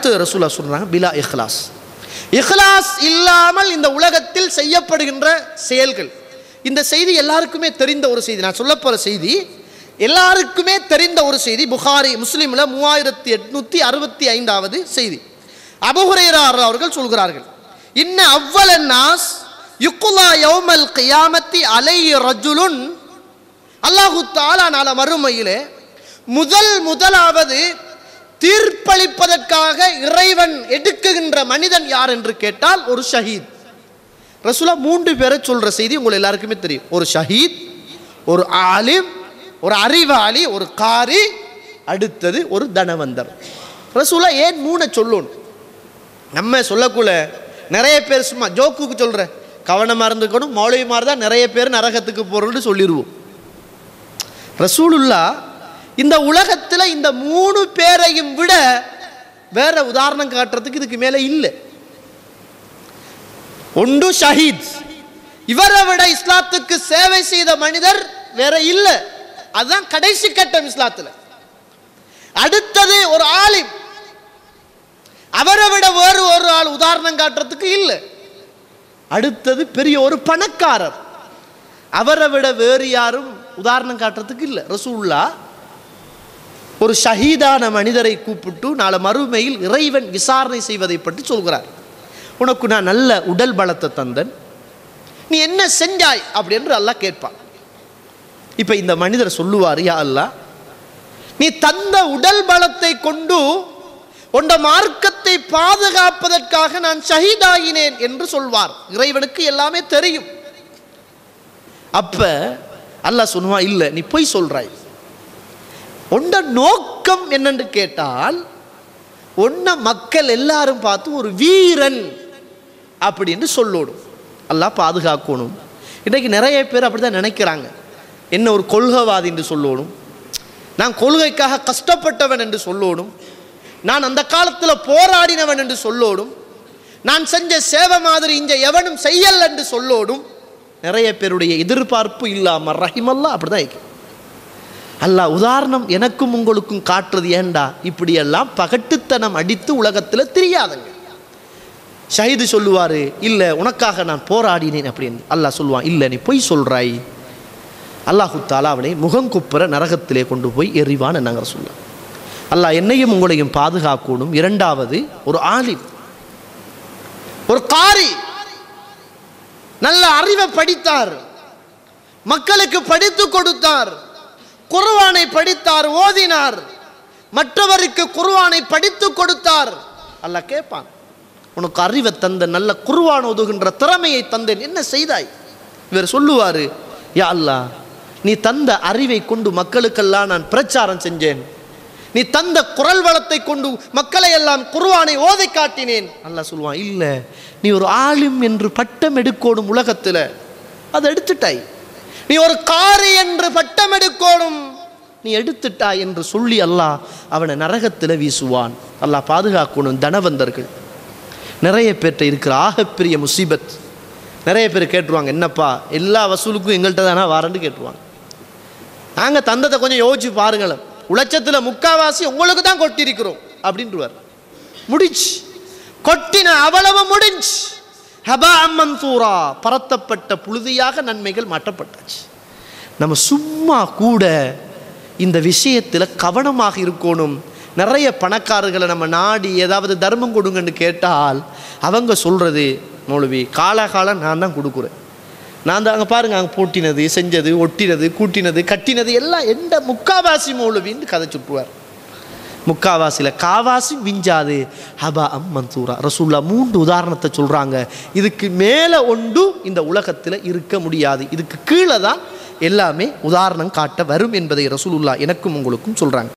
அடுத்து ரசூலா சொல்றாங்க பிலா இஹ்லாஸ் இஹ்லாஸ் இல்லாமல் இந்த உலகத்தில் செய்யப்படுகின்ற செயல்கள் இந்த செய்தி எல்லாருக்குமே தெரிந்த ஒரு செய்தி நான் சொல்லப் போற செய்தி எல்லாருக்குமே தெரிந்த ஒரு செய்தி புகாரி முஸ்லீம்ல மூவாயிரத்தி எட்நூத்தி அறுபத்தி ஐந்தாவது செய்தி அபுஹுரைரார் அவர்கள் சொல்கிறார்கள் இன்ன அவ்வள நாஸ் யுக்குலா யௌமல் கியாமத்தி அலை ரஜுலுன் அல்லாஹு தாலா நாள மறுமையிலே முதல் முதலாவது தீர்ப்பளிப்பதற்காக இறைவன் எடுக்குகின்ற மனிதன் யார் என்று கேட்டால் ஒரு ஷஹீத் ரசூலா மூன்று பேரை சொல்ற செய்தி உங்கள் எல்லாருக்குமே தெரியும் ஒரு ஷஹீத் ஒரு ஆலிம் ஒரு அறிவாளி ஒரு காரி அடுத்தது ஒரு தனவந்தர் ரசூலா ஏன் மூணை சொல்லணும் நம்ம சொல்லக்குள்ள நிறைய பேர் சும்மா ஜோக்குக்கு சொல்ற கவனமாக இருந்துக்கணும் மௌலவி மாதிரி தான் நிறைய பேர் நரகத்துக்கு போகிறோன்னு சொல்லிடுவோம் ரசூலுல்லா இந்த உலகத்தில் இந்த மூணு பேரையும் விட வேற உதாரணம் காட்டுறதுக்கு இதுக்கு மேலே இல்லை ஒன்று ஷஹீத் இவரை விட இஸ்லாத்துக்கு சேவை செய்த மனிதர் வேற இல்லை அதுதான் கடைசி கட்டம் இஸ்லாத்தில் அடுத்தது ஒரு ஆலிம் அவரை விட வேறு ஒரு ஆள் உதாரணம் காட்டுறதுக்கு இல்லை அடுத்தது பெரிய ஒரு பணக்காரர் அவரை விட வேறு யாரும் உதாரணம் காட்டுறதுக்கு இல்லை ரசூல்லா ஒரு ஷஹீதான மனிதரை கூப்பிட்டு நாளை மறுமையில் இறைவன் விசாரணை செய்வதை பற்றி சொல்கிறார் உனக்கு நான் நல்ல உடல் பலத்தை தந்தன் நீ என்ன செஞ்சாய் அப்படி என்று அல்லாஹ் கேட்பான் இப்போ இந்த மனிதர் சொல்லுவார் யா அல்லாஹ் நீ தந்த உடல் பலத்தை கொண்டு உண்ட மார்க்கத்தை பாதுகாப்பதற்காக நான் ஷஹீதாகினேன் என்று சொல்வார் இறைவனுக்கு எல்லாமே தெரியும் அப்ப அல்லாஹ் சொல்லுவான் இல்லை நீ பொய் சொல்றாய் உண்ட நோக்கம் என்னன்னு கேட்டால் உன்ன மக்கள் எல்லாரும் பார்த்து ஒரு வீரன் அப்படின்னு சொல்லணும் அல்லாஹ் பாதுகாக்கணும் இன்றைக்கு நிறைய பேர் அப்படி தான் நினைக்கிறாங்க என்ன ஒரு கொள்கைவாதி என்று சொல்லணும் நான் கொள்கைக்காக கஷ்டப்பட்டவன் என்று சொல்லணும் நான் அந்த காலத்தில் போராடினவன் என்று சொல்லோடும் நான் செஞ்ச சேவை மாதிரி இங்க எவனும் செய்யல் என்று சொல்லோடும் நிறைய பேருடைய எதிர்பார்ப்பு இல்லாமல் ரஹிமல்லா அப்படிதான் இருக்கு அல்லாஹ் உதாரணம் எனக்கும் உங்களுக்கும் காட்டுறது ஏண்டா இப்படியெல்லாம் பகட்டுத்தனம் அடித்து உலகத்தில் தெரியாதுங்க ஷஹீது சொல்லுவார் இல்லை உனக்காக நான் போராடினேன் அப்படின்னு அல்லாஹ் சொல்லுவான் இல்லை நீ பொய் சொல்றாய் அல்லாஹு தாலா அவனை முகங்குப்புற நரகத்திலே கொண்டு போய் எறிவான் நாங்கள் சொல்லலாம் அல்லாஹ் என்னையும் உங்களையும் பாதுகாக்கணும் இரண்டாவது ஒரு ஆலிம் ஒரு காரி நல்ல அறிவை படித்தார் மக்களுக்கு படித்து கொடுத்தார் குர்ஆனை படித்தார் ஓதினார் மற்றவருக்கு குர்ஆனை படித்து கொடுத்தார் அல்லாஹ் கேட்பான் உனக்கு அறிவை தந்த நல்ல குர்ஆன் ஓதுகின்ற திறமையை தந்தேன் என்ன செய்தாய் இவர் சொல்லுவார் யா அல்லாஹ் நீ தந்த அறிவை கொண்டு மக்களுக்கெல்லாம் நான் பிரச்சாரம் செஞ்சேன் நீ தந்த குரல் வளத்தை கொண்டு மக்களை எல்லாம் குர்ஆனை ஓதை காட்டினேன் அல்லாஹ் சொல்லுவான் இல்லை நீ ஒரு ஆலிம் என்று பட்டம் எடுக்கோடும் உலகத்தில் அதை எடுத்துட்டாய் நீ ஒரு காரி என்று பட்டம் எடுக்கோடும் நீ எடுத்துட்டாய் என்று சொல்லி அல்லாஹ் அவனை நரகத்தில் வீசுவான் அல்லாஹ் பாதுகாக்கணும் தனவந்தர்கள் நிறைய பேர்கிட்ட இருக்கிற ஆகப்பெரிய முசீபத் நிறைய பேர் கேட்டுருவாங்க என்னப்பா எல்லா வசூலுக்கும் எங்கள்கிட்ட தானே வாரன்னு கேட்டுருவாங்க நாங்கள் தந்ததை கொஞ்சம் யோசிச்சு பாருங்களேன் உலச்சத்தில் முக்காவாசி உங்களுக்கு தான் கொட்டியிருக்கிறோம் அப்படின்ட்டுவார் முடிச்சு கொட்டின அவ்வளவு முடிஞ்சு ஹபா மன்சூரா பரத்தப்பட்ட புழுதியாக நன்மைகள் மாற்றப்பட்டாச்சு நம்ம சும்மா கூட இந்த விஷயத்தில் கவனமாக இருக்கணும் நிறைய பணக்காரர்களை நம்ம நாடி ஏதாவது தர்மம் கொடுங்கன்னு கேட்டால் அவங்க சொல்கிறது மௌலவி காலகாலம் நான் தான் கொடுக்குறேன் நான் தான் அங்கே பாருங்க அங்கே போட்டினது செஞ்சது ஒட்டினது கூட்டினது கட்டினது எல்லாம் எந்த முக்காவாசி மௌலவின்னு கதை சுற்றுவார் முக்காவாசியில் காவாசி விஞ்சாது ஹபா அம் மன்சூரா ரசூல்லா மூன்று உதாரணத்தை சொல்கிறாங்க இதுக்கு மேலே ஒன்று இந்த உலகத்தில் இருக்க முடியாது இதுக்கு கீழே தான் எல்லாமே உதாரணம் காட்ட வரும் என்பதை ரசூலுல்லா எனக்கும் உங்களுக்கும் சொல்கிறாங்க